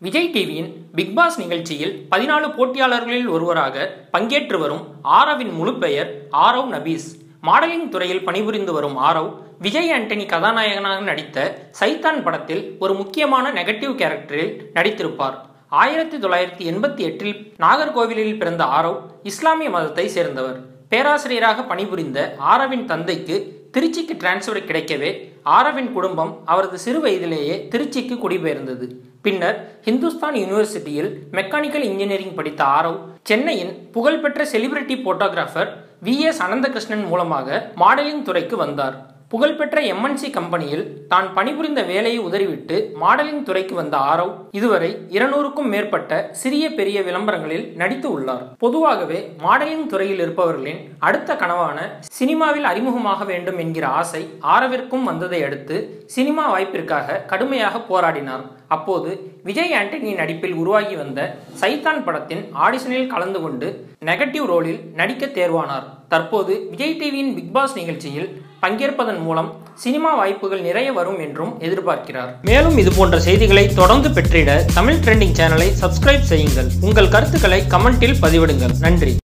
விஜய் டிவியின் big pass நிகழ்ச்சியில் பதினாலு போட்டியாளர்களில் ஒருவராக பங்கேற்று வரும் ஆரவின் முழு பெயர் ஆரவ் நபீஸ் மாடலிங் துறையில் பணிபுரிந்து வரும் ஆரவ் விஜய் ஆண்டனி கதாநாயகனாக நடித்த சைத்தான் படத்தில் ஒரு முக்கியமான நெகட்டிவ் கேரக்டரில் நடித்திருப்பார் ஆயிரத்தி தொள்ளாயிரத்தி எண்பத்தி எட்டில் நாகர்கோவிலில் பிறந்த ஆரவ் இஸ்லாமிய மதத்தை சேர்ந்தவர் பேராசிரியராக பணிபுரிந்த ஆரவின் தந்தைக்கு திருச்சிக்கு டிரான்ஸ்ஃபர் கிடைக்கவே ஆரவின் குடும்பம் அவரது சிறு வயதிலேயே திருச்சிக்கு குடிபெயர்ந்தது பின்னர் ஹிந்துஸ்தான் யூனிவர்சிட்டியில் மெக்கானிக்கல் இன்ஜினியரிங் படித்த ஆரவ் சென்னையின் புகழ்பெற்ற celebrity photographer V S Ananthakrishnan மூலமாக மாடலிங் துறைக்கு வந்தார் புகழ்பெற்ற எம்என்சி கம்பெனியில் தான் பணிபுரிந்த வேலையை உதறிவிட்டு மாடலிங் துறைக்கு வந்த ஆரவ் இதுவரை இருநூறுக்கும் மேற்பட்ட சிறிய பெரிய விளம்பரங்களில் நடித்து உள்ளார் பொதுவாகவே மாடலிங் துறையில் இருப்பவர்களின் அடுத்த கனவான சினிமாவில் அறிமுகமாக வேண்டும் என்கிற ஆசை ஆரவிற்கும் வந்ததை அடுத்து சினிமா வாய்ப்பிற்காக கடுமையாக போராடினார் அப்போது விஜய் ஆண்டனி நடிப்பில் உருவாகி வந்த சைத்தான் படத்தின் ஆடிஷனில் கலந்து கொண்டு நெகட்டிவ் ரோலில் நடிக்க தேர்வானார் தற்போது விஜய் டிவியின் பிக் பாஸ் நிகழ்ச்சியில் பங்கேற்பதன் மூலம் சினிமா வாய்ப்புகள் நிறைய வரும் என்றும் எதிர்பார்க்கிறார் மேலும் இது போன்ற செய்திகளை தொடர்ந்து பெற்றிட தமிழ் ட்ரெண்டிங் சேனலை சப்ஸ்கிரைப் செய்யுங்கள் உங்கள் கருத்துக்களை கமெண்டில் பதிவிடுங்கள் நன்றி